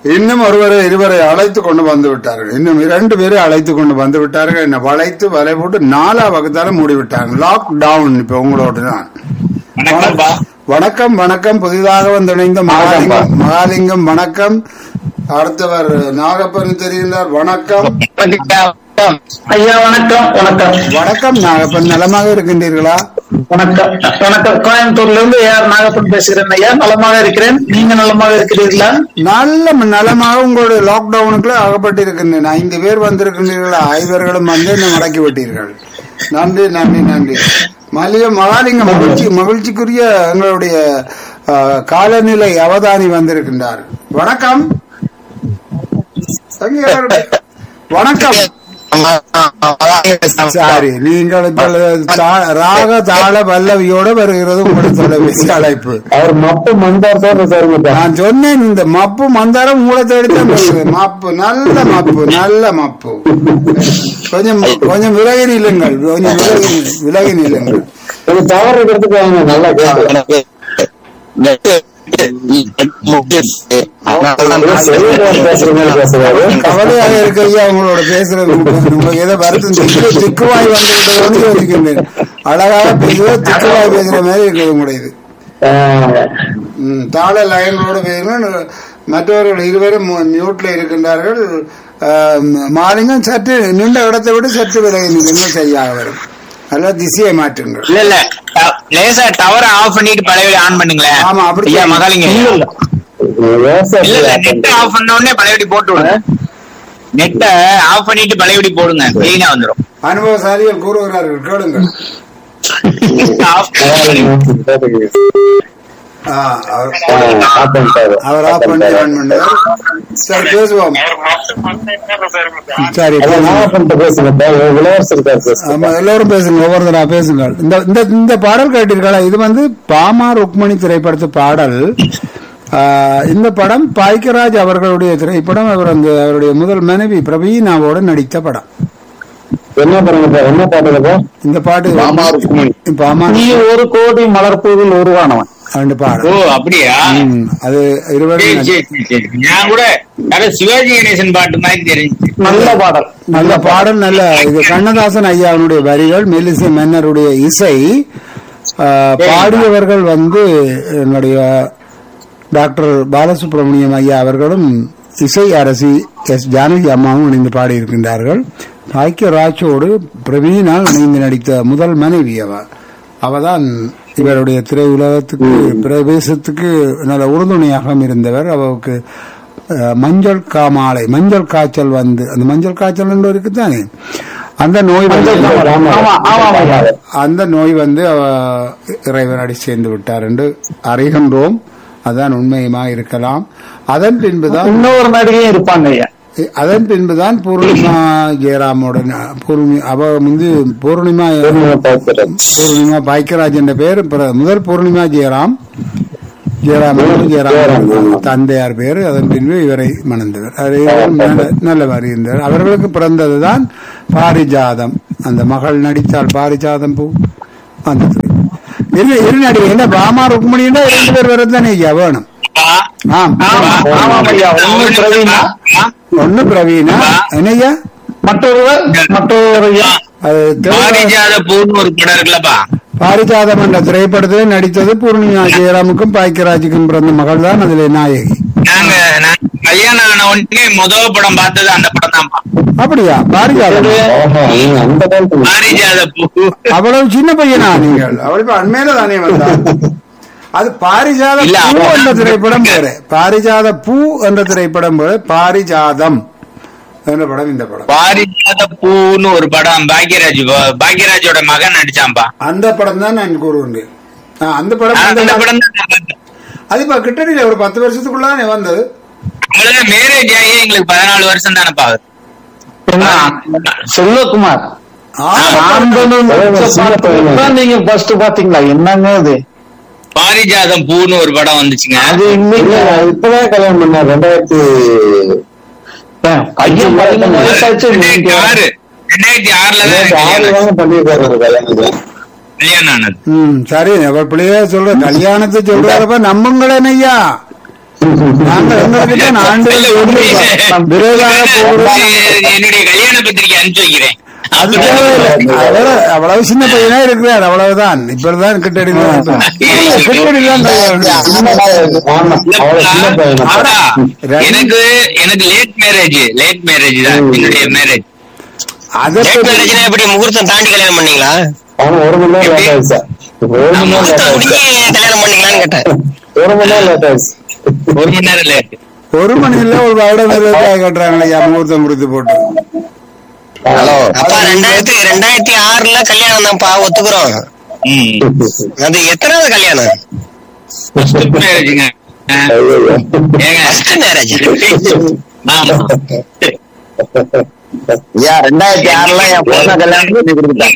இன்னும் ஒருவரை இருவரை அழைத்து கொண்டு வந்து விட்டார்கள் இன்னும் இரண்டு பேரை அழைத்து கொண்டு வந்து விட்டார்கள் என்ன வளைத்து வலை போட்டு நாலா வகுத்தால மூடி விட்டாங்க லாக் டவுன் இப்ப உங்களோட தான் வணக்கம்ப்பா வணக்கம் வணக்கம் புதிதாக வந்து இணைந்த மகாலிங்கம் மகாலிங்கம் வணக்கம் அடுத்தவர் நாகப்பன் தெரிந்தார் வணக்கம் ஐயா வணக்கம் வணக்கம் வணக்கம் நாகப்பன் நலமாக இருக்கின்றீர்களா வணக்கம் வணக்கம் கோயம்புத்தூர்ல இருந்து ஏஆர் நாகப்பன் பேசுகிறேன் ஐயா நலமாக இருக்கிறேன் நீங்க நலமாக இருக்கிறீர்களா நல்ல நலமாக உங்களுடைய லாக்டவுனுக்குள்ள அகப்பட்டிருக்கின்றேன் ஐந்து பேர் வந்திருக்கின்றீர்கள் ஐவர்களும் வந்து என்னை மடக்கி விட்டீர்கள் நன்றி நன்றி நன்றி மலிய மகாலிங்க மகிழ்ச்சி மகிழ்ச்சிக்குரிய எங்களுடைய அஹ், காலநிலை அவதானி வந்திருக்கின்றார் வணக்கம் எங்கே யாரு? வணக்கம் சாரி நீங்கள் இப்பொழுது தா- ராக தாள பல்லவியோட வருகிறது உங்களுடைய தொலைபேசி அழைப்பு அவர் மப்பு மந்தார் தான் சார் நான் சொன்னேன் இந்த மப்பு மந்தாரம் மூளை தேடித்தான் வருது மப்பு நல்ல மப்பு நல்ல மப்பு கொஞ்சம் கொஞ்சம் விலகி நில்லுங்கள் கொஞ்சம் விலகி நில்- விலகி நில்லுங்கள் கொஞ்சம் டவர் இருக்கிறதுக்கு வாங்க நல்லா கேட்கு பேசுற மாதிரி பேசுறாரு கவலையாக இருக்கையா உங்களோட பேசுறது உங்களுக்கு ஏதோ வருத்தம் திக்கு திக்குவாய் வந்து விட்டதோன்னு யோசிக்கின்றேன் அழகாக பேசுவது திக்குவாய் பேசுற மாதிரி இருக்குது உங்களுடையது ஆஹ், ம், தாள லைனோட பேசுங்க மற்றவர்கள் இருவரும் மியூட்ல இருக்கின்றார்கள் ஆஹ், மாலிங்கம் சற்று நின்ற இடத்தை விட சற்று விலகி நில்லுங்கள் சரியாக வரும் நல்லா திசையை மாற்றுங்கள் இல்ல இல்ல ட- லேசா டவர் ஆஃப் பண்ணிட்டு பழையபடி ஆன் பண்ணுங்களேன் ஆமா, அப்படி ஐயா செய்யுங்க. மகாலிங்க லேசா இல்ல இல்ல நெட் ஆஃப் பண்ண உடனே பழையபடி போட்டு விடுங்க நெட்டை ஆஃப் பண்ணிட்டு பழையபடி போடுங்க கிளீனா வந்துரும் அனுபவசாலிகள் கூறுகிறார்கள் கேளுங்கள் ஆஃப் ஆ, அவர் ஆஃப் பண்ணிட்டாரு அவர் ஆஃப் பண்ணி ஆன் பண்ணார் சரி பேசுவோம் சரி அதான் பேசுவோம். நான் பண்ணிட்டு பேசுங்க இளவரசர் இருக்காரு பேசுங்க ஆமா எல்லோரும் பேசுங்க ஒவ்வொருத்தரா பேசுங்கள் இந்த இந்த இந்த பாடல் கேட்டீர்களா இது வந்து பாமா ருக்மணி திரைப்படத்து பாடல் ஆஹ், இந்த படம் பாய்க்கராஜ் அவர்களுடைய திரைப்படம் அவர் அந்த அவருடைய முதல் மனைவி பிரவீனாவோட நடித்த படம் என்ன பண்ணுங்க என்ன பாட்டுங்கப்பா இந்த பாட்டு பாமா ருக்மணி. பாமா நீ ஒரு கோடி மலர்பூவில் உருவானவன் ரெண்டு ஓ பாடல் அப்படியா ம், அது சரி, இருவரும் சரி, சரி, சரி. நான் கூட அட சிவாஜி கணேசன் பாட்டு மாதிரி தெரிஞ்சு நல்ல பாடல் நல்ல பாடல் நல்ல இது கண்ணதாசன் ஐயாவுடைய வரிகள் மெல்லிசை மன்னருடைய இசை ஆஹ், பாடியவர்கள் வந்து என்னுடைய டாக்டர் பாலசுப்ரமணியம் ஐயா அவர்களும் இசை அரசி எஸ் ஜானகி அம்மாவும் இணைந்து பாடியிருக்கின்றார்கள் பாக்கியராஜோடு பிரவீனா இணைந்து நடித்த முதல் மனைவி அவ அவதான் இவருடைய திரையுலகத்துக்கு பிரவேசத்துக்கு நல்ல உறுதுணையாக இருந்தவர் அவருக்கு அஹ், மஞ்சள் காமாலை மஞ்சள் காய்ச்சல் வந்து அந்த மஞ்சள் காய்ச்சல் என்று இருக்குதானே அந்த நோய் வந்து ஆமா ஆமா ஆமா அந்த நோய் வந்து அவ இறைவனடி சேர்ந்து விட்டார் என்று அறிகின்றோம் அதான் உண்மையுமா இருக்கலாம் அதன் பின்புதான் இன்னொரு நடிகையும் இருப்பாங்க ஐயா அதன் பின்புதான் பூர்ணிமா ஜெயராமோட ந- பூர்ணி அவ வந்து பூர்ணிமா பூர்ணிமா பாய்க்கராஜ் என்ற பேர் பிற- முதல் பூர்ணிமா ஜெயராம் ஜெயராம் ஜெயராம் தந்தையார் பேர் அதன் பின்பு இவரை மணந்தவர் அது நல்ல- நல்லவர் இருந்தார் அவர்களுக்கு பிறந்ததுதான் பாரிஜாதம் அந்த மகள் நடித்தால் பாரிஜாதம் பூ அந்த திரை. இரு இரு நடிகை என்ன பாமா ருக்மணின்னா இரண்டு பேர் வரதானே ஐயா வேணும் ஆம் ஆமா ஆமாம் ஐயா ஒண்ணு பிரவீனா ஒண்ணு பிரவீனா என்னய்யா மற்றொருவர் மற்றொரு ஐயா அது தெலுங்கு- பாரிஜாத பூன்னு ஒரு படம் இருக்குல்லப்பா பாரிஜாதம் என்ற திரைப்படத்தில் நடித்தது பூர்ணிமா ஜெயராமுக்கும் பாய்க்கராஜுக்கும் பிறந்த மகள் தான் அதில் நாயகி நாங்க நான் கல்யாணம் ஆன உடனே முதல் படம் பார்த்தது அந்த படம் தான்ப்பா அப்படியா பாரிஜாதம் அந்த காலத்துல பாரிஜாத பூ அவ்வளவு சின்ன பையனா நீங்கள் அவளுக்கு அண்மையில தானே வந்தார் அது பாரிஜாத இல்ல, பூ அவ- என்ற திரைப்படம் வேறு பாரிஜாத பூ என்ற திரைப்படம் வேறு பாரிஜாதம் என்ற படம் இந்த படம் பாரிஜாத பூன்னு ஒரு படம் பாக்யராஜ் பாக்யராஜோட மகன் நடிச்சான்பா அந்த படம் தான் நான் கூறுகின்றேன் ஆ, அந்த படம் அந்த அந்த- படம் தான் நான் பார்த்தேன். அது இப்ப கிட்டத்தட்ட ஒரு பத்து வருஷத்துக்குள்ள தானே வந்தது அவங்களுக்கு மேரேஜ் ஆகி எங்களுக்கு பதினாலு வருஷம் தானப்பா ஆகுது. என்ன செல்வகுமார் ஆ, ஆந்தனும் சின்ன பையன். தான் நீங்க ஃபர்ஸ்ட் பாத்தீங்களா என்னங்க இது பாரிஜாதம் பூன்னு ஒரு படம் வந்துச்சுங்க அது இன்னைக்கு இல்ல, இப்பதான் கல்யாணம் பண்ண ரெண்டாயிரத்தி பையன் பதிமூணு வயசாச்சு ரெண்டாயிரத்தி நீங்க ஆறு ரெண்டாயிரத்தி ஆறுல தான் எனக்கு ஆறு கல்யாணம் தாங்க பண்ணிருக்காரு ஒரு கல்யாணத்துல கல்யாணம் ஆனது ம் சரி அவர் பிள்ளைய சொல்ற கல்யாணத்தை சொல்றாரப்ப நம்புங்களேன் ஐயா நாங்கள் எங்களுக்கு தான் ஆண்டுகள் ஒன்று விரைவாக போகிறோம் என்னுடைய கல்யாண பத்திரிக்கை அனுப்பிச்சு வைக்கிறேன் அது தேவையில்லை. அவர் அவ்வளவு சின்ன பையனா இருக்கிறார் அவ்வளவுதான் இப்பதான் கிட்டடி கிட்டடி தான் ஆமா அவ்வளவு சின்ன பையனா ஆனா, எனக்கு எனக்கு லேட் மேரேஜ் லேட் மேரேஜ் தான் என்னுடைய மேரேஜ் அதை லேட் பத்தி- மேரேஜ்னா எப்படி முகூர்த்தம் தாண்டி கல்யாணம் பண்ணீங்களா அவன் ஒரு மணி நேரம் லேட் ஆயிடுச்சா ஒரு மணி நேரம் லேட் முகூர்த்தம் ஆயிடுச்சா முடிஞ்சு கல்யாணம் பண்ணீங்களான்னு கேட்டேன் ஒரு மணி நேரம் லேட் ஆயிடுச்சு ஒரு மணி நேரம் லேட் ஒரு மணியில ஒரு வருடம் இருபதாயிரம் கட்டுறாங்க ஐயா முகூர்த்தம் முடித்து போட்டு ஹலோ அப்பா ரெண்டாயிரத்தி ரெண்டாயிரத்தி ஆறுல கல்யாணம் தான்ப்பா ஒத்துக்குறோம் அது எத்தனாவது கல்யாணம் மேரேஜுங்க ஐயோ ஏங்க ஃபர்ஸ்ட் மேரேஜ் ஆமா ஐயா ரெண்டாயிரத்தி ஆறுல என் பொண்ணை கல்யாணம் பண்ணி கொடுத்துட்டேன்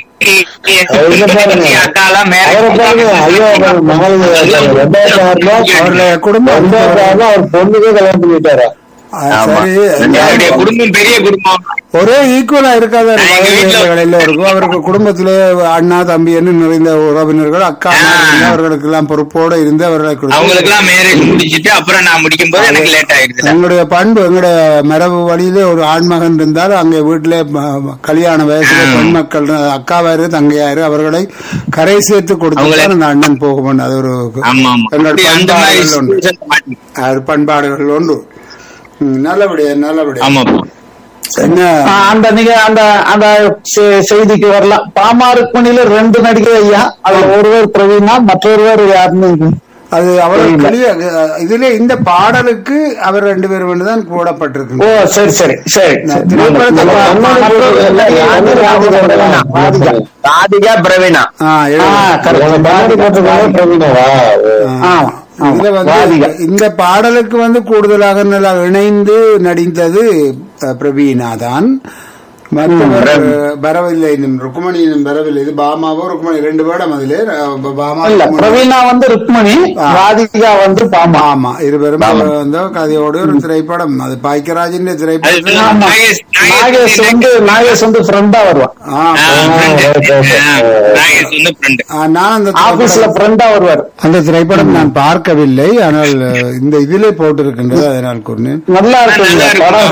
அக்காலாம் அவரை பாருங்க ஐயோ அவர் மகள் ரெண்டாயிரத்தி ஆறுல அவருடைய குடும்பம் ரெண்டாயிரத்தி ஆறுல அவர் பொண்ணுக்கே கல்யாணம் பண்ணிட்டாரா ஆ, சரி என்னுடைய குடும்பம் பெரிய குடும்பம் ஒரே ஈக்குவலா இருக்காத எங்க வீட்டுல- எல்லோருக்கும் அவருக்கு குடும்பத்திலே அண்ணா தம்பி என்று நிறைந்த உறவினர்கள் அக்கா ஆ. அவர்களுக்கு எல்லாம் பொறுப்போட இருந்து அவர்களை கொடுத்து- அவங்களுக்கு எல்லாம் மேரேஜ் முடிச்சிட்டு அப்புறம் நான் முடிக்கும் போது எனக்கு லேட் ஆயிடுச்சு எங்களுடைய பண்பு எங்களுடைய மரபு வழியிலே ஒரு ஆண்மகன் இருந்தால் அங்கே வீட்டிலே ம- கல்யாண வயசுல பெண் மக்கள் அக்காவாரு தங்கையாரு அவர்களை கரை சேர்த்து கொடுத்து அவங்களே- தான் அந்த அண்ணன் போகும் அது ஒரு ஆமா ஆமா எங்கள் அப்படி அந்த மாதிரி பண்பாடுகள் உண்டு situation மாட்டி- அது பண்பாடுகள் உண்டு ம், நல்லபடியா நல்லபடியா ஆமா என்ன ஆஹ் அந்த நீங்க அந்த அந்த செ- செய்திக்கு வரலாம் பாமாருக்குமணியில ரெண்டு நடிகை ஐயா அதுல ஒருவர் பிரவீனா மற்றொருவர் யாருன்னு அது அவர் கலிய இதுல இந்த பாடலுக்கு அவர் ரெண்டு பேரும் தான் கூடப்பட்டிருக்கு ஓ சரி சரி சரி நான் திரைப்படத்தை மற்ற- பா- மற்றொரு நடிகை வந்து ராதிகா பிரவீனா. ராதிகா. ராதிகா பிரவீனா ஆ, எழுது. ஆ, correct. பாடி போட்டிருக்காங்க பிரவீனாவா ஆ. ஆமா, ஆமா. இதுல வந்து ராதிகா. இந்த பாடலுக்கு வந்து கூடுதலாக நல்லா இணைந்து நடித்தது அஹ், பிரவீனா தான் மற்றவர் அஹ், வரவில்லை இன்னும் ருக்குமணி இன்னும் வரவில்லை இது பாமாவோ ருக்குமணி ரெண்டு வேடம் அதிலே அஹ், பாமா இல்ல ருக்குமணி. பிரவீனா வந்து ருக்மணி ஆ. ராதிகா வந்து பாமா ஆமா இருவரும் வந்து கதையோடு ஒரு திரைப்படம் அது பாய்க்கராஜின் அது திரைப்படத்தில் ஆமா. நாகேஷ் நாகேஷ் வந்து நாகேஷ் வந்து ஃப்ரெண்டா வருவான் ஆ, ஆ, friend. ஆ, நாகேஷ் வந்து friend. ஆ, நான் அந்த ஆபீஸ்ல திரைப்படம் ஃப்ரெண்டா வருவார் அந்த திரைப்படம் நான் பார்க்கவில்லை ஆனால் அஹ், இந்த இதிலே போட்டிருக்கின்றது அதனால் கூறினேன் நல்லா இருக்கு இந்த நல்லா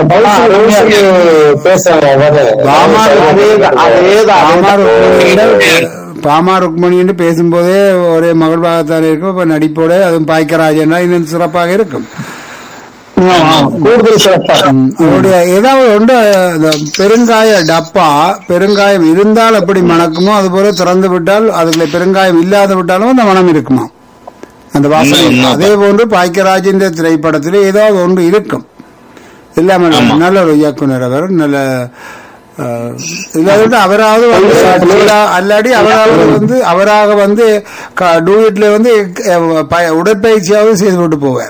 படம் பேசுறாங்க பாமா அதேதான், அதேதான். பாமா ருக்மணியிடம் பாமா ருக்மணி என்று பேசும்போதே ஒரே மகிழ்வாகத்தான் இருக்கும் இப்ப நடிப்போட அதுவும் பாய்க்கராஜனா இன்னும் சிறப்பாக இருக்கும் ஆமா, கூடுதல் சிறப்பா ம், அவருடைய ஏதாவது ஒன்று இந்த பெருங்காய டப்பா பெருங்காயம் இருந்தால் எப்படி மணக்குமோ அது போல திறந்து விட்டால் அதுல பெருங்காயம் இல்லாத விட்டாலும் அந்த மனம் இருக்குமா அந்த வாசனை உண்மை, உண்மை. அதே போன்று பாய்க்கராஜின் திரைப்படத்தில் ஏதாவது ஒன்று இருக்கும் இல்லாமல் இல்லை. ஆமா. நல்ல ஒரு இயக்குனர் அவர் நல்ல அஹ், இல்லாவிட்டு அவராவது வந்து அல்லா- அல்லாடி அவராவது வந்து அவராக வந்து டூயிட்ல வந்து அஹ், ப- உடற்பயிற்சியாவது செய்து விட்டு போவார்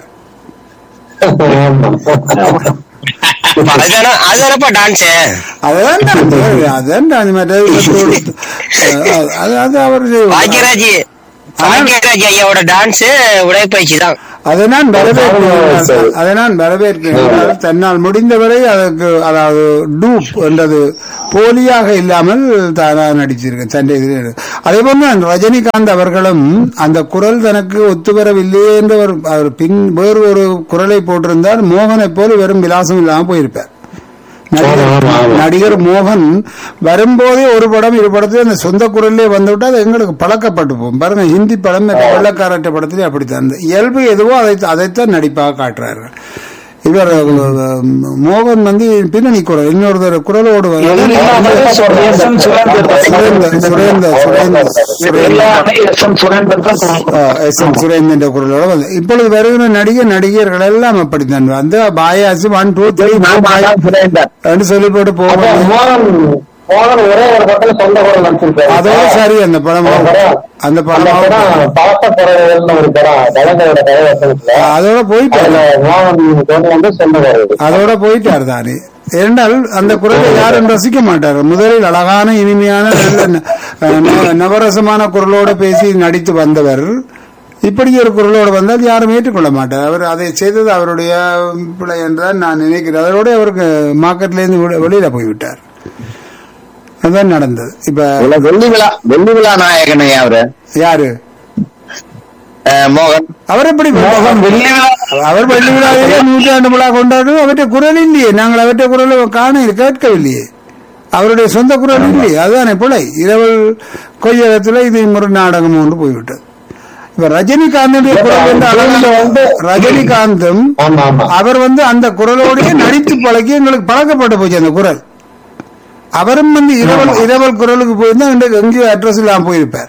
அதுதானே அதுதானப்பா டான்ஸ் அதான் நான் சொல்றேன். அதான் நான் மற்ற அஹ், அது அது அவர் செய்வார். பாக்கியராஜ் பாக்கியராஜ் ஐயாவோட டான்ஸ் உடற்பயிற்சி தான் அதை நான் வரவேற்கிறேன் சரி. அதை நான் வரவேற்கிறேன் தன்னால் முடிந்தவரை அதற்கு அதாவது டூப் என்றது போலியாக இல்லாமல் தானா நடிச்சிருக்கேன் சண்டை இதில் அதே போல ரஜினிகாந்த் அவர்களும் அந்த குரல் தனக்கு ஒத்து வரவில்லையே என்று அவர் அவர் பின் வேறு ஒரு குரலை போட்டிருந்தார் மோகனை போல வெறும் விலாசம் இல்லாமல் போயிருப்பார் நடிகர் ஆமா, ஆமா. நடிகர் மோகன் வரும்போதே ஒரு படம் இரு படத்துல அந்த சொந்த குரல்லே வந்துவிட்டா அது எங்களுக்கு பழக்கப்பட்டு போகும் பாருங்க ஹிந்தி படம் மற்ற வெள்ளக்காரட்ட படத்திலே அப்படித்தான் அந்த இயல்பு எதுவோ அதை அதைத்தான் நடிப்பாக காட்டுறார்கள் இவர் அஹ், மோகன் வந்து பின்னணி குரல் இன்னொருத்தர் குரலோடு வர- எஸ் எம் சுரேந்தர் சுரேந்தர் சுரேந்தர் சுரேந்தர் சுரேந்தர் எல்லாமே எஸ் எம் சுரேந்தர் தான் சொல்றாங்க. எஸ் எம் சுரேந்தர் என்ற குரலோட வந்து இப்பொழுது வருகிற நடிகர் நடிகர்கள் எல்லாம் அப்படித்தான் வந்து பாயாசி ஒன் டூ த்ரீ சுரேந்தர் என்று சொல்லி போட்டு அப்ப போவோம் மோகன் மோகன் ஒரே ஒரு படத்துல சொந்த குரல் நடிச்சிருக்காரு அதோட சரி அந்த படம் அந்த படம் அந்த அந்த படம் படம் பழக்க பறவைகள்னு ஒரு படம் கலைஞரோட கதைவசனத்துல அதோட போயிட்டார் அதுல மோகன் கொண்டு வந்து சொந்த குரல் அதோட போயிட்டார் தானே ஏனென்றால் அந்த குரலை யாரும் ரசிக்க மாட்டார் முதலில் அழகான இனிமையான நல்ல ந- ந- நவரசமான குரலோட பேசி நடித்து வந்தவர் இப்படி ஒரு குரலோடு வந்தால் யாரும் ஏற்றுக்கொள்ள மாட்டார் அவர் அதை செய்தது அவருடைய பிள்ளை என்றுதான் நான் நினைக்கிறேன் அதோட அவருக்கு மார்க்கெட்ல இருந்து வெளி- வெளியில போய்விட்டார் அதுதான் நடந்தது இப்ப வெள்ளி விழா வெள்ளி விழா நாயகன் அவரு யாரு அஹ், மோகன் அவர் எப்படி மோகன் வெள்ளி விழா அவர் வெள்ளி விழாவிலே நூற்றாண்டு விழா கொண்டாடுறது அவற்றை குரல் இல்லையே நாங்கள் அவற்றை குரல் காண கேட்கவில்லையே அவருடைய சொந்த குரல் இல்லையே அதுதானே பிழை இரவல் கொய்யகத்துல இது ஒரு நாடகம் ஒன்று போய்விட்டது இப்ப ரஜினிகாந்தனுடைய குரல் வந்து அழகான ரஜினிகாந்தும் ஆமா ஆமா அவர் வந்து அந்த குரலோடய நடித்து பழகி எங்களுக்கு பழக்கப்பட்டு போச்சு அந்த குரல் அவரும் வந்து இரவல் இரவல் குரலுக்கு போயிருந்தா இன்றைக்கு எங்கேயோ அட்ரஸ் இல்லாம போயிருப்பார்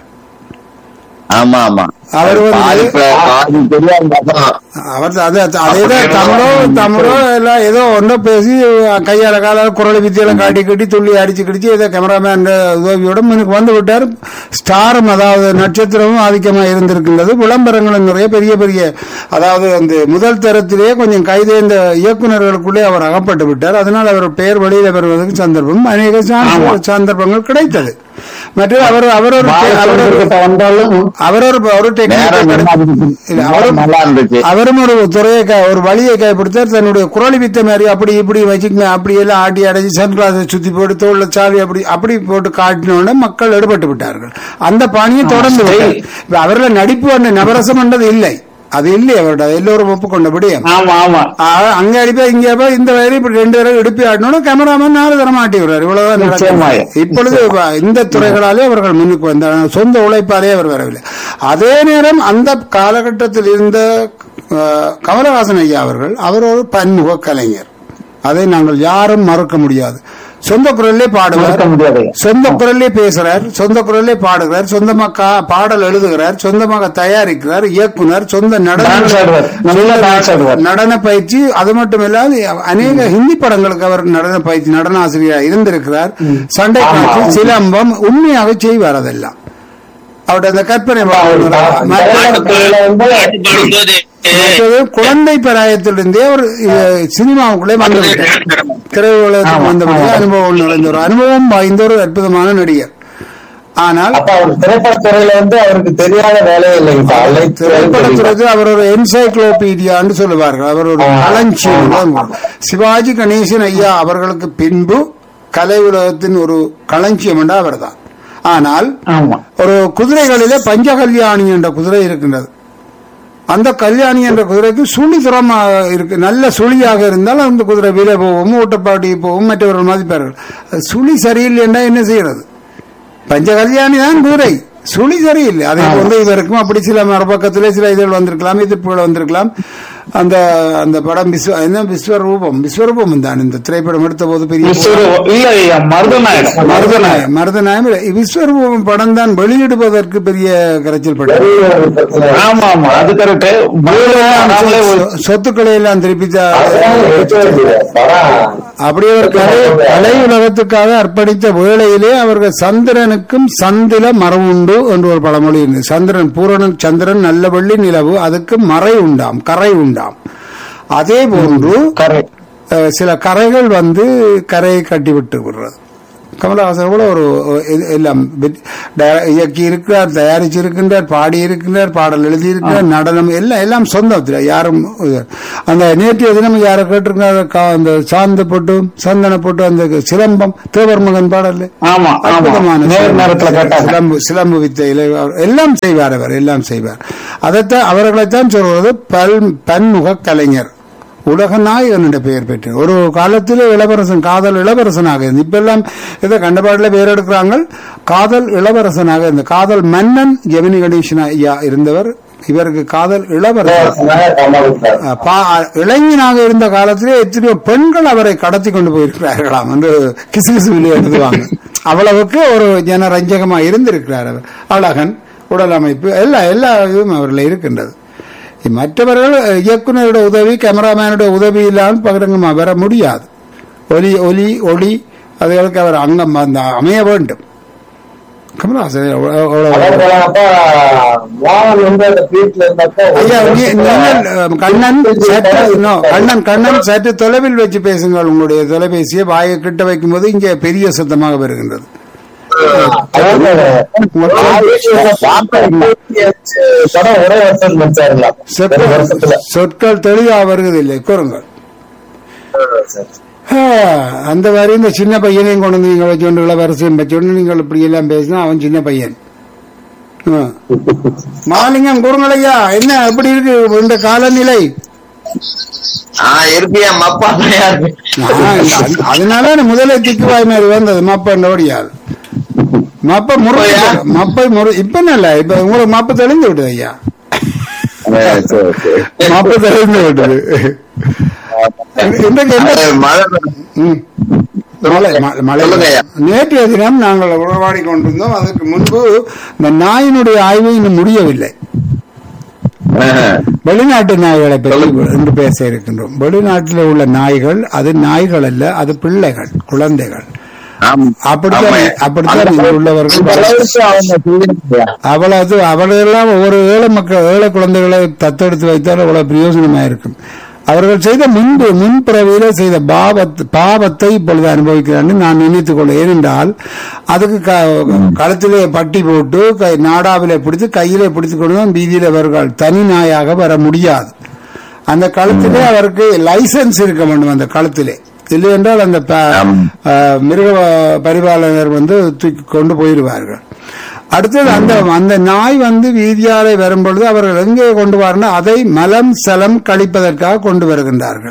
ஆமா ஆமா அவர் வந்து- பாதி ப- பாதி தெரியாம அவர் அது அதேதான் தமிழோ தமிழோ எல்லாம் ஏதோ ஒன்றோ பேசி கையால காலால குரல் வித்தியெல்லாம் காட்டி கட்டி துள்ளி அடிச்சு கிடிச்சு ஏதோ கேமராமேன் உதவியோட முன்னுக்கு வந்து விட்டார் ஸ்டாரும் அதாவது நட்சத்திரமும் ஆதிக்கமா இருந்திருக்கின்றது விளம்பரங்களும் நிறைய பெரிய பெரிய அதாவது அந்த முதல் தரத்திலேயே கொஞ்சம் கைதேர்ந்த இயக்குநர்களுக்குள்ளே அவர் அகப்பட்டு விட்டார் அதனால் அவர் பெயர் வெளியில பெறுவதற்கு சந்தர்ப்பம் அநேக சான்- சந்தர்ப்பங்கள் கிடைத்தது மற்ற அவர் அவர் ஒரு அவர் ஒரு- கிட்ட வந்தாலும் அவர் ஒரு ஒரு நேரம் டெக்னிக் இல்ல, அவரும் நல்லா இருந்துச்சு அவரும் ஒரு துறையை க- ஒரு வழியை கைப்பிடித்தார் தன்னுடைய குரலி வித்த மாதிரி அப்படி இப்படி வச்சுக்கங்க அப்படி எல்லாம் ஆட்டி அடைச்சு சன்கிளாஸை சுத்தி போட்டு தோல்ல சாவி அப்படி அப்படி போட்டு காட்டினோட மக்கள் எடுபட்டு விட்டார்கள் அந்த பாணியை தொடர்ந்து விட்டார். இப்ப அவர்ல நடிப்பு அந்த நவரசம் என்றது இல்லை அது இல்லை அவர்கிட்ட அது எல்லோரும் ஒப்புக்கொண்டபடி ஆமா ஆமா ஆ, அங்க அடிப்பா இங்க அடிப்பா இந்த வயலில் இப்படி ரெண்டு பேரும் இடுப்பி ஆடணும் கேமராமேன் நாலு தரம் ஆட்டி விடுறாரு இவ்வளவுதான் நடக்குது. நிச்சயமாய். இப்பொழுது வ- இந்த துறைகளாலே அவர்கள் முன்னுக்கு வந்தார் சொந்த உழைப்பாலே அவர் வரவில்லை அதே நேரம் அந்த காலகட்டத்தில் இருந்த ஆ, கமலஹாசன் ஐயா அவர்கள் அவர் ஒரு பன்முக கலைஞர் அதை நாங்கள் யாரும் மறுக்க முடியாது சொந்த குரல்லே பாடுவார் மறுக்க முடியாது. சொந்த குரல்லே பேசுறார் சொந்த குரல்லே பாடுகிறார் சொந்தமாக கா- பாடல் எழுதுகிறார் சொந்தமாக தயாரிக்கிறார் இயக்குனர் சொந்த Dance ஆடுவார். நல்ல dance நடன ஆடுவார். நடன பயிற்சி அது மட்டும் இல்லாது அநேக ஹிந்தி படங்களுக்கு அவர் நடன பயிற்சி நடன ஆசிரியர் இருந்திருக்கிறார் சண்டை காட்சி சிலம்பம் உண்மையாக செய்வார் அதெல்லாம் அவருடைய அந்த கற்பனை அவர் மற்ற- பாட்டுக்குள்ள வந்து பாட்டு பாடும்போது மற்றது குழந்தை பிராயத்திலிருந்தே அவர் அஹ், சினிமாவுக்குள்ளே வந்து விட்டார் திரையுலகத்துக்கு வந்தபோது அனுபவம் நிறைந்த ஒரு அனுபவம் வாய்ந்த ஒரு அற்புதமான நடிகர் ஆனால் அப்ப அவர் திரைப்படத்துறையில வந்து அவருக்கு தெரியாத வேலையே இல்லை இப்ப அனைத்து திரைப்படத்துறைக்கு அவர் ஒரு என்சைக்ளோபீடியான்னு சொல்லுவார்கள் அவர் ஒரு களஞ்சியம் தான். சிவாஜி கணேசன் ஐயா அவர்களுக்கு பின்பு கலை உலகத்தின் ஒரு களஞ்சியம் என்றா அவர்தான் ஆனால் ஆமா ஒரு குதிரைகளிலே பஞ்சகல்யாணி என்ற குதிரை இருக்கின்றது அந்த கல்யாணி என்ற குதிரைக்கு சுழி துறமாக இருக்கு நல்ல சுழியாக இருந்தால் அந்த குதிரை விலை போகும் ஓட்டப்பாடி போகும் மற்றவர்கள் மதிப்பார்கள் அது சுழி சரியில்லைன்னா என்ன செய்யறது பஞ்ச கல்யாணி தான் குதிரை சுழி சரியில்லை அதே வந்து இவருக்கும் அப்படி சில மறுபக்கத்திலே சில இதழ் வந்திருக்கலாம் எதிர்ப்புகள் வந்திருக்கலாம் அந்த அந்த படம் விஸ்வ என்ன விஸ்வரூபம் விஸ்வரூபம் தான் இந்த திரைப்படம் எடுத்த போது பெரிய விஸ்வரூபம். இல்ல ஐயா மருதநாயகம் மருதநாயகம் மருதநாயகம் மருதநாயகம் இல்ல, விஸ்வரூபம் படம் தான் வெளியிடுவதற்கு பெரிய கரைச்சல் பட்டது ஆமா ஆமா அது கரெக்ட் நாமளே ஒரு- சொத்துக்களை எல்லாம் திருப்பி தா- படம் அப்படியே ஒரு கலை கலை உலகத்துக்காக அர்ப்பணித்த வேளையிலே அவர்கள் சந்திரனுக்கும் சந்தில மரவுண்டு என்று ஒரு பழமொழி இருக்கு சந்திரன் பூரணன் சந்திரன் நல்ல வெள்ளி நிலவு அதுக்கு மறை உண்டாம் கரை உண்டாம் அதே போன்று correct. அஹ், சில கரைகள் வந்து கரையை கட்டி விட்டு விடுறது கமலஹாசன் கூட ஒரு ஒரு இது எல்லாம் வெ- ட- இயக்கி இருக்கிறார் தயாரிச்சு இருக்கின்றார் பாடி இருக்கின்றார் பாடல் எழுதி இருக்கிறார் நடனம் எல்லாம் எல்லாம் சொந்தத்தில் யாரும் இது- அந்த நேற்றைய தினம் யாரை கேட்டிருக்காங்க கா- அந்த சாந்த போட்டு சந்தன போட்டு அந்த சிலம்பம் தேவர் மகன் பாடல் ஆமா ஆமா அற்புதமான நேர் நேரத்துல கேட்டாங்க சிலம்பு சிலம்பு வித்தையில அவர் எல்லாம் செய்வார் அவர் எல்லாம் செய்வார் அதைத்தான் அவர்களைத்தான் சொல்வது பல் பன்முக கலைஞர் உலக நாயகன் என்ற பெயர் பெற்று ஒரு காலத்தில் இளவரசன் காதல் இளவரசனாக இருந்து இப்ப எல்லாம் ஏதோ கண்டபாட்டில் பேர் எடுக்கிறாங்க காதல் இளவரசனாக இருந்த காதல் மன்னன் ஜெமினி கணேசன் ஐயா இருந்தவர் இவருக்கு காதல் இளவரசன் அஹ் பா- இளைஞனாக இருந்த காலத்திலே எத்தனையோ பெண்கள் அவரை கடத்தி கொண்டு போயிருக்கிறார்களாம் என்று கிசுகிசுவிலே எழுதுவாங்க அவ்வளவுக்கு ஒரு ஜனரஞ்சகமா இருந்திருக்கிறார் அவர் அழகன் உடல் அமைப்பு எல்லா எல்லா இதுவும் அவரில் இருக்கின்றது மற்றவர்கள் அஹ், இயக்குனரோட உதவி கேமராமேனோட உதவி இல்லாமல் பகிரங்கமா வர முடியாது ஒலி ஒலி ஒளி அதுகளுக்கு அவர் அங்கம் அந்த அமைய வேண்டும் கமலஹாசன் எவ்வளவு- எவ்வளவு- அப்ப மோகன் வந்து அந்த வீட்டுல இருந்தப்ப ஐயா நீ- நீங்கள் அஹ், கண்ணன் சற்று no, கண்ணன் கண்ணன் சற்று தொலைவில் வச்சு பேசுங்கள் உங்களுடைய தொலைபேசியை வாயை கிட்ட வைக்கும் போது இங்கே பெரிய சத்தமாக வருகின்றது படம் ஒரே வருஷம் வச்சாருல ரெண்டு வருஷத்துல சொற்கள் சொற்கள் தெளிவா வருவதில்லை கூறுங்கள் ஆ, அந்த மாதிரி இந்த சின்ன பையனையும் கொண்டு வந்து நீங்க வச்சுக்கொண்டு இளவரசையும் வச்சுக்கொண்டு நீங்கள் இப்படி எல்லாம் பேசினா அவன் சின்ன பையன் ஆ. மகாலிங்கம் கூறுங்களையா என்ன எப்படி இருக்கு இந்த காலநிலை ஆஹ் இருப்பியா மப்பா தனியா இருக்கு ஆ, அது- அதனால எனக்கு முதல்ல திக்குவாய் மாதிரி வந்தது மப்ப ஓடியாது மப்ப முறை மப்பை முறை இப்ப இல்ல இப்ப உங்களுக்கு மப்ப தெளிந்து விட்டது ஐயா அஹ் சரி, சரி. மப்ப தெளிந்து விட்டது இன்றைக்கு என்ன அது மழை ம். மழை ம- மழை சொல்லுங்க ஐயா. நேற்றைய தினம் நாங்கள் உறவாடி கொண்டிருந்தோம் அதற்கு முன்பு இந்த நாயினுடைய ஆய்வு இன்னும் முடியவில்லை அஹ் வெளிநாட்டு நாய்களை பற்றி இன்று பேச இருக்கின்றோம் வெளிநாட்டில் உள்ள நாய்கள் அது நாய்கள் அல்ல அது பிள்ளைகள் குழந்தைகள் ஆமா. அப்படித்தான் ஆமா. அப்படித்தான் இங்கு அந்த உள்ளவர்கள் அளவுக்கு அவங்க செய்யலையா? அவ்வளவு அவர்களெல்லாம் ஒவ்வொரு ஏழை மக்கள் ஏழை குழந்தைகளை தத்தெடுத்து வைத்தால் அவ்வளவு பிரயோஜனமா இருக்கும் அவர்கள் செய்த முன்பு முன்பிறவியில செய்த பாவத் பாவத்தை இப்பொழுது அனுபவிக்கிறார்கள் நான் நினைத்துக் கொள்ள ஏனென்றால் அதுக்கு க- கழுத்திலே பட்டி போட்டு கை நாடாவிலே பிடித்து கையிலே பிடித்துக் கொண்டு தான் வீதியில வருகிறாள் தனி நாயாக வர முடியாது அந்த கழுத்திலே அவருக்கு லைசன்ஸ் இருக்க வேண்டும் அந்த கழுத்திலே இல்லை என்றால் அந்த ப- ஆம். அஹ், மிருக பரிபாலகர் வந்து தூக்கி கொண்டு போயிடுவார்கள் அடுத்தது அந்த அந்த நாய் வந்து வீதியாலே வரும்பொழுது அவர்கள் எங்கே கொண்டு வரணும் அதை மலம் சலம் கழிப்பதற்காக கொண்டு வருகின்றார்கள்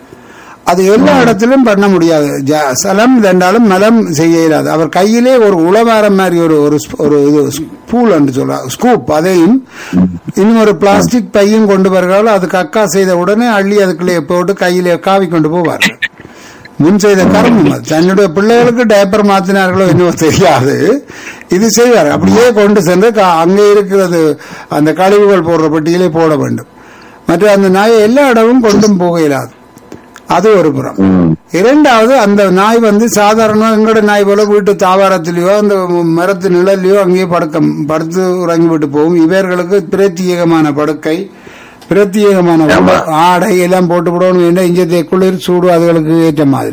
அது எல்லா இடத்திலும் பண்ண முடியாது ஜ- சலம் என்றாலும் மலம் செய்ய இயலாது அவர் கையிலே ஒரு உளவாரம் மாதிரி ஒரு ஒரு ஸ்பூ- ஒரு இது ஸ்பூல் என்று சொல்றார் ஸ்கூப் அதையும் இன்னும் ஒரு பிளாஸ்டிக் பையும் கொண்டு வருகிறார்கள் அது கக்கா செய்த உடனே அள்ளி அதுக்குள்ளே போட்டு கையிலே காவி கொண்டு போவார்கள் முன் செய்த கர்மம் அது. தன்னுடைய பிள்ளைகளுக்கு டயப்பர் மாத்தினார்களோ என்னவோ தெரியாது இது செய்வார் அப்படியே கொண்டு சென்று க- அங்கே இருக்கிறது அந்த கழிவுகள் போடுற பெட்டியிலே போட வேண்டும் மற்ற அந்த நாயை எல்லா இடமும் கொண்டும் போக இயலாது அது ஒரு புறம் இரண்டாவது அந்த நாய் வந்து சாதாரண எங்களோட நாய் போல வீட்டு தாவாரத்திலேயோ அந்த மரத்து நிழல்லையோ அங்கேயே படுக்க படுத்து உறங்கி விட்டு போகும் இவர்களுக்கு பிரத்யேகமான படுக்கை பிரத்யேகமான உணவு, ஆடை எல்லாம் போட்டு விடணும் என்ன இங்கே குளிர் சூடு அதுகளுக்கு ஏற்ற மாதிரி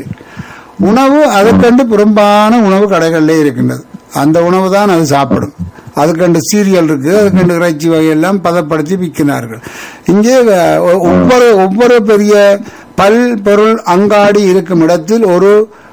உணவு அதுக்கண்டு புறம்பான உணவு கடைகளிலே இருக்கின்றது அந்த உணவு தான் அது சாப்பிடும் அதுக்கண்டு சீரியல் இருக்கு அதுக்கண்டு இறைச்சி வகையெல்லாம் பதப்படுத்தி விற்கிறார்கள் இங்கே அஹ், ஒ- ஒவ்வொரு ஒவ்வொரு பெரிய பல் பொருள் அங்காடி இருக்கும் இடத்தில் ஒரு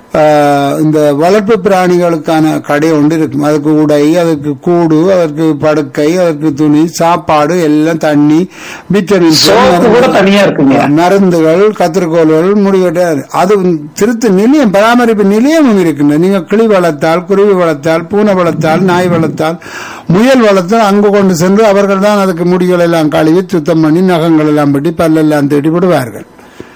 அஹ், இந்த வளர்ப்பு பிராணிகளுக்கான கடை ஒன்று இருக்கும் அதுக்கு உடை அதற்கு கூடு அதற்கு படுக்கை அதற்கு துணி சாப்பாடு எல்லாம் தண்ணி விட்டமின் சோப்பு கூட தனியா இருக்குங்க மருந்துகள் கத்திரிக்கோள்கள் முடிவெட்ட அது திருத்து நிலையம் பராமரிப்பு நிலையமும் இருக்கின்றன நீங்க கிளி வளர்த்தால் குருவி வளர்த்தால் பூனை வளர்த்தால் நாய் வளர்த்தால் முயல் வளர்த்தால் அங்கு கொண்டு சென்று அவர்கள் தான் அதுக்கு முடிகள் எல்லாம் கழுவி சுத்தம் பண்ணி நகங்கள் எல்லாம் வெட்டி பல்லெல்லாம் தேடி விடுவார்கள்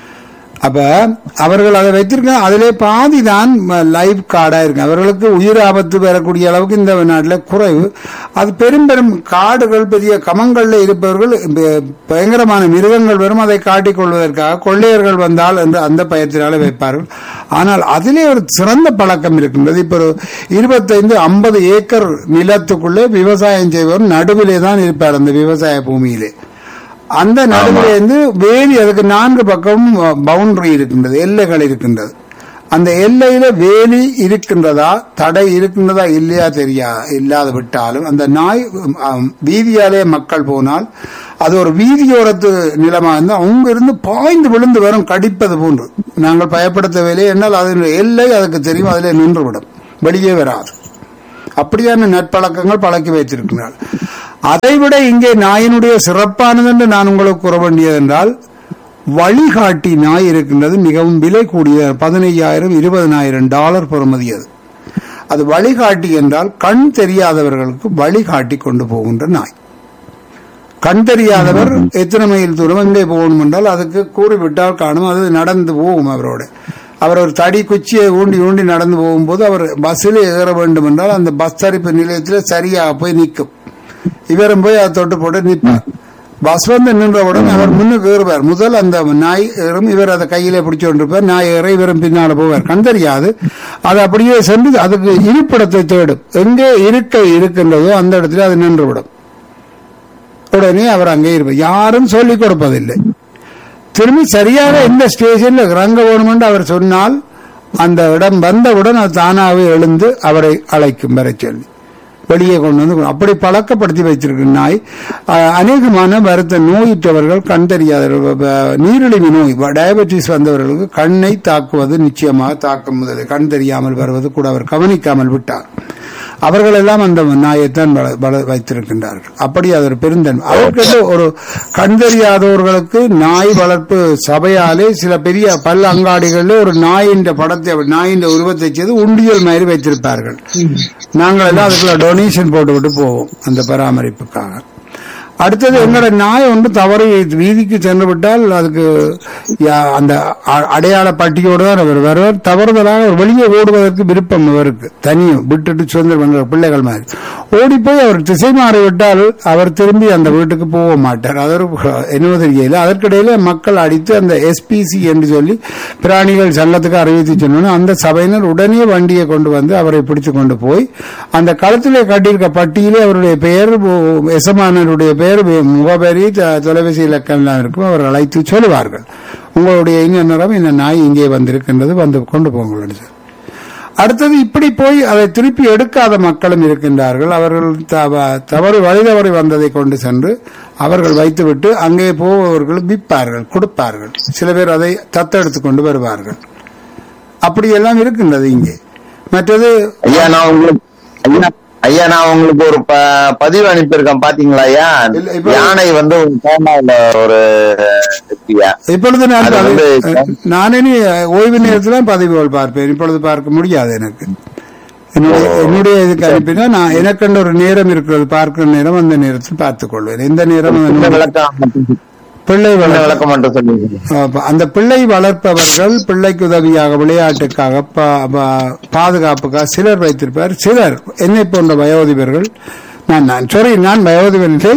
அப்ப அவர்கள் அதை வைத்திருக்க அதிலே பாதி தான் லைஃப் கார்டா இருக்கு அவர்களுக்கு உயிர் ஆபத்து பெறக்கூடிய அளவுக்கு இந்த நாட்டில் குறைவு அது பெரும் பெரும் காடுகள் பெரிய கமங்கள்ல இருப்பவர்கள் ப- பயங்கரமான மிருகங்கள் வரும் அதை காட்டிக் கொள்வதற்காக கொள்ளையர்கள் வந்தால் என்று அந்த பயத்தினால வைப்பார்கள் ஆனால் அதிலே ஒரு சிறந்த பழக்கம் இருக்கின்றது இப்ப ஒரு இருபத்தைந்து ஐம்பது ஏக்கர் நிலத்துக்குள்ளே விவசாயம் செய்பவர் நடுவிலே தான் இருப்பார் அந்த விவசாய பூமியிலே அந்த நடுவில் இருந்து வேலி அதுக்கு நான்கு பக்கமும் பவுண்டரி இருக்கின்றது எல்லைகள் இருக்கின்றது அந்த எல்லையில வேலி இருக்கின்றதா தடை இருக்கின்றதா இல்லையா தெரியா இல்லாத விட்டாலும் அந்த நாய் ஆம், வீதியாலே மக்கள் போனால் அது ஒரு வீதியோரத்து நிலமா இருந்து அவங்க இருந்து பாய்ந்து விழுந்து வரும் கடிப்பது போன்று நாங்கள் பயப்பட தேவையில்லை என்னால் அதனுடைய எல்லை அதுக்கு தெரியும் அதிலே நின்றுவிடும் வெளியே வராது அப்படியான நட்பழக்கங்கள் பழக்கி வைத்திருக்கிறார் அதைவிட இங்கே நாயினுடைய சிறப்பானது என்று நான் உங்களுக்கு கூற வேண்டியது என்றால் வழிகாட்டி நாய் இருக்கின்றது மிகவும் விலை கூடிய பதினையாயிரம் இருபதனாயிரம் டாலர் பெறுமதி அது அது வழிகாட்டி என்றால் கண் தெரியாதவர்களுக்கு வழிகாட்டி கொண்டு போகின்ற நாய் கண் தெரியாதவர் எத்தனை மைல் தூரம் எங்கே போகணும் என்றால் அதுக்கு கூறிவிட்டால் காணும் அது நடந்து போகும் அவரோட அவர் ஒரு தடி குச்சியை ஊண்டி ஊண்டி நடந்து போகும்போது அவர் பஸ்ஸில் ஏற வேண்டும் என்றால் அந்த பஸ் தரிப்பு நிலையத்தில் சரியாக போய் நிற்கும் இவரும் போய் அதை தொட்டு போட்டு நிற்பார் பஸ் வந்து நின்றவுடன் அவர் முன்னுக்கு ஏறுவார் முதல் அந்த நாய் ஏறும் இவர் அதை கையிலே பிடிச்சு கொண்டிருப்பார் நாய் ஏற இவரும் பின்னால போவார் கண் தெரியாது அது அப்படியே சென்று அதுக்கு இருப்பிடத்தை தேடும் எங்கே இருக்கை இருக்கின்றதோ அந்த இடத்துல அது நின்றுவிடும் உடனே அவர் அங்கே இருப்பார் யாரும் சொல்லிக் கொடுப்பதில்லை திரும்பி சரியாக எந்த ஸ்டேஷன்ல இறங்க வேணுமென்று அவர் சொன்னால் அந்த இடம் வந்தவுடன் அது தானாகவே எழுந்து அவரை அழைக்கும் வரை சொல்லி வெளியே கொண்டு வந்து அப்படி பழக்கப்படுத்தி வச்சிருக்க நாய் அஹ், அநேகமான வருத்த நோயுற்றவர்கள் கண் தெரியாதவர்கள் வ- நீரிழிவு நோய் டயபெட்டிஸ் வந்தவர்களுக்கு கண்ணை தாக்குவது நிச்சயமாக தாக்கும் முதலில் கண் தெரியாமல் வருவது கூட அவர் கவனிக்காமல் விட்டார் அவர்கள் எல்லாம் அந்த நாயைத்தான் வள- வள- வைத்திருக்கின்றார்கள் அப்படி அது ஒரு பெருந்தன்மை அதற்கு ஒரு கண் தெரியாதவர்களுக்கு நாய் வளர்ப்பு சபையாலே சில பெரிய பல் அங்காடிகளில் ஒரு நாயின் படத்தை நாயின் உருவத்தை செய்து உண்டியல் மாதிரி வைத்திருப்பார்கள் நாங்கள் எல்லாம் அதுக்குள்ள டொனேஷன் போட்டுவிட்டு போவோம் அந்த பராமரிப்புக்காக அடுத்தது எங்களோட நாய் ஒன்று தவறி வீதிக்கு சென்று விட்டால் அதுக்கு யா- அந்த அ- அடையாள பட்டியோடு தான் அவர் வருவார் தவறுதலாக அவர் வெளியே ஓடுவதற்கு விருப்பம் அவருக்கு தனியும் விட்டுட்டு சுதந்திரம் பண்ற பிள்ளைகள் மாதிரி ஓடி போய் அவர் திசை மாறி விட்டால் அவர் திரும்பி அந்த வீட்டுக்கு போக மாட்டார் அது ஒரு என்ன தெரியல அதற்கிடையில மக்கள் அடித்து அந்த எஸ்பிசி என்று சொல்லி பிராணிகள் சங்கத்துக்கு அறிவித்து சொன்னோன்னு அந்த சபையினர் உடனே வண்டியை கொண்டு வந்து அவரை பிடித்து கொண்டு போய் அந்த களத்திலே கட்டியிருக்க பட்டியலே அவருடைய பெயர் உ- எசமானருடைய பெயர் வி- முகவரி த- தொலைபேசி இலக்கம் எல்லாம் இருக்கும் அவர் அழைத்து சொல்லுவார்கள் உங்களுடைய இன்னும் இந்த நாய் இங்கே வந்திருக்கின்றது வந்து கொண்டு போங்கள் சார் அடுத்தது இப்படி போய் அதை திருப்பி எடுக்காத மக்களும் இருக்கின்றார்கள் அவர்கள் தவ- தவறு வழி தவறி வந்ததை கொண்டு சென்று அவர்கள் வைத்துவிட்டு அங்கே போபவர்கள் விற்பார்கள் கொடுப்பார்கள் சில பேர் அதை தத்தெடுத்து கொண்டு வருவார்கள் அப்படியெல்லாம் இருக்கின்றது இங்கே மற்றது ஐயா நான் உங்களுக்கு ஐயா ஐயா நான் உங்களுக்கு ஒரு ப- பதிவு அனுப்பியிருக்கேன் பாத்தீங்களா ஐயா இல்ல, இப்ப- யானை வந்து ஒரு கோமாவில ஒரு இருக்குயா இப்பொழுது நான் அது பதிவு- வந்து- நானே நீ ஓய்வு நேரத்தில் பதிவுகள் பார்ப்பேன் இப்பொழுது பார்க்க முடியாது எனக்கு என்னுடைய என்னுடைய இதுக்கு அனுப்பினா நான் எனக்கென்று ஒரு நேரம் இருக்கிறது பார்க்கிற நேரம் அந்த நேரத்தில் பார்த்துக் கொள்வேன் எந்த நேரம் இந்த அந்த விளக்கம் மட்டும் பிள்ளை இந்த வளர்ப்பு விளக்கம் மட்டும் சொல்லுங்க அப்ப அந்த பிள்ளை வளர்ப்பவர்கள் பிள்ளைக்கு உதவியாக விளையாட்டுக்காக பா- பா- பாதுகாப்புக்காக சிலர் வைத்திருப்பார் சிலர் என்னை போன்ற வயோதிபர்கள் நான் நான் சாரி நான் வயோதிபன் இல்லை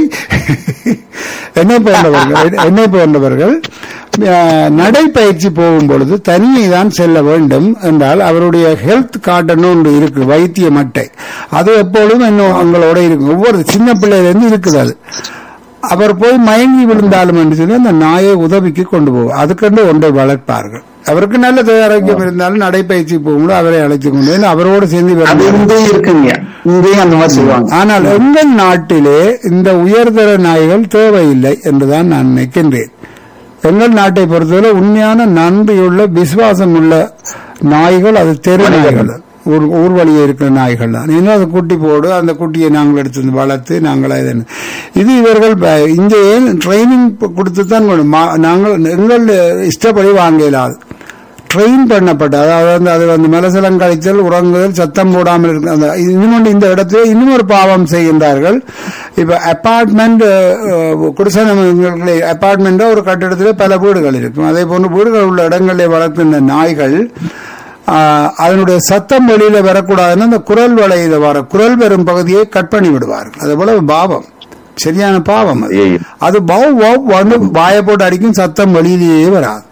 என்னை போன்றவர்கள் என்னை போன்றவர்கள் அஹ், நடைப்பயிற்சி போகும் பொழுது தனியே தான் செல்ல வேண்டும் என்றால் அவருடைய ஹெல்த் கார்டுன்னு ஒன்று இருக்கு வைத்திய மட்டை அது எப்பொழுதும் இன்னும் அவங்களோட இருக்கும் ஒவ்வொரு சின்ன பிள்ளையிலிருந்து இருக்குது அது அவர் போய் மயங்கி விழுந்தாலும் என்று சொல்லி அந்த நாயை உதவிக்கு கொண்டு போவோம் அதுக்கென்று ஒன்றை வளர்ப்பார்கள் அவருக்கு நல்ல ஆரோக்கியம் இருந்தாலும் நடைப்பயிற்சி போகும்போது அவரை அழைத்து கொண்டு வந்து அவரோடு சேர்ந்து அது வருவார்கள். இங்கேயும் இருக்குங்க இங்கேயும் அந்த மாதிரி செய்வாங்க ஆனால் எங்கள் நாட்டிலே இந்த உயர்தர நாய்கள் தேவையில்லை என்றுதான் நான் நினைக்கின்றேன் எங்கள் நாட்டை பொறுத்தவரை உண்மையான நன்றியுள்ள விசுவாசம் உள்ள நாய்கள் அது தெரு நாய்கள் ஊர் ஊர் வழியே இருக்கிற நாய்கள் தான் இன்னும் அது குட்டி போடு அந்த குட்டியை நாங்கள் எடுத்து வந்து வளர்த்து நாங்கள் இது இது இவர்கள் ப- இங்கே ட்ரைனிங் கொடுத்து தான் கொண்டு- மா- நாங்கள் எங்கள் இஷ்டப்படி வாங்க இயலாது ட்ரெயின் பண்ணப்பட்ட அதாவது வந்து அது வந்து மலசலம் கழித்தல் உறங்குதல் சத்தம் போடாமல் இருக்க அந்த இன்னும் இந்த இடத்துல இன்னும் ஒரு பாவம் செய்கின்றார்கள் இப்ப அபார்ட்மெண்ட் குடிசனங்களை அபார்ட்மெண்ட் ஒரு கட்டிடத்திலே பல வீடுகள் இருக்கும் அதே போன்று வீடுகள் உள்ள இடங்களில் வளர்க்கின்ற நாய்கள் ஆஹ், அதனுடைய சத்தம் வெளியில வரக்கூடாதுன்னு அந்த குரல் வளையில வர குரல் வரும் பகுதியை கட் பண்ணி விடுவார்கள் அது போல பாவம் சரியான பாவம் அது ஐயையோ. அது பவ் வவ் வந்து வாயை போட்டு அடிக்கும் சத்தம் வெளியிலேயே வராது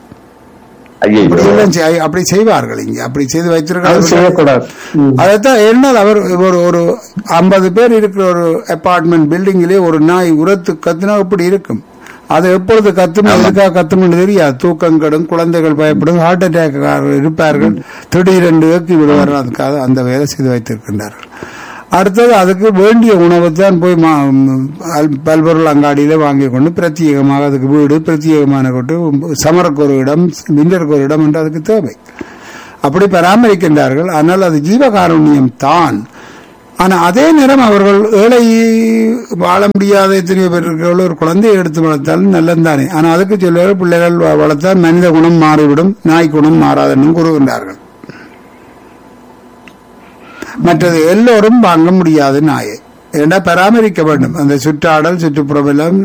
ஐயோ அப்படி எல்லாம் செய்- அப்படி செய்வார்கள் இங்க அப்படி செய்து அது வைத்திருக்கிறார்கள் செய்யக்கூடாது ம். அதைத்தான் என்ன அவர் ஒரு ஒரு ஐம்பது பேர் இருக்கிற ஒரு அபார்ட்மெண்ட் பில்டிங்கிலே ஒரு நாய் உரத்து கத்துனா இப்படி இருக்கும் அது எப்பொழுது கத்தும் எதுக்காக கத்தும் தெரியாது தூக்கம் கெடும் குழந்தைகள் பயப்படும் ஹார்ட் அட்டாக் இருப்பார்கள் திடீரென்று ஏக்கி விடுவார்கள் அதுக்காக அந்த வேலை செய்து வைத்திருக்கின்றார்கள் அடுத்தது அதுக்கு வேண்டிய உணவை தான் போய் மா- ம், அல்- பல்பொருள் அங்காடியில வாங்கி கொண்டு பிரத்யேகமாக அதுக்கு வீடு பிரத்யேகமான கொண்டு சமருக்கு ஒரு இடம் விண்டருக்கு ஒரு இடம் என்று அதுக்கு தேவை அப்படி பராமரிக்கின்றார்கள் ஆனால் அது ஜீவகாருண்யம் தான் ஆனா அதே நேரம் அவர்கள் ஏழை வாழ முடியாத எத்தனையோ பேர் இருக்கிறவர்கள் ஒரு குழந்தையை எடுத்து வளர்த்தாலும் நல்லதுதானே ஆனா அதுக்கு சொல்லுவார்கள் பிள்ளைகள் வ- வளர்த்தால் மனித குணம் மாறிவிடும் நாய் குணம் மாறாதுன்னு கூறுகின்றார்கள் மற்றது எல்லோரும் வாங்க முடியாது நாயை ஏன்னா பராமரிக்க வேண்டும் அந்த சுற்றாடல் சுற்றுப்புறம் எல்லாம்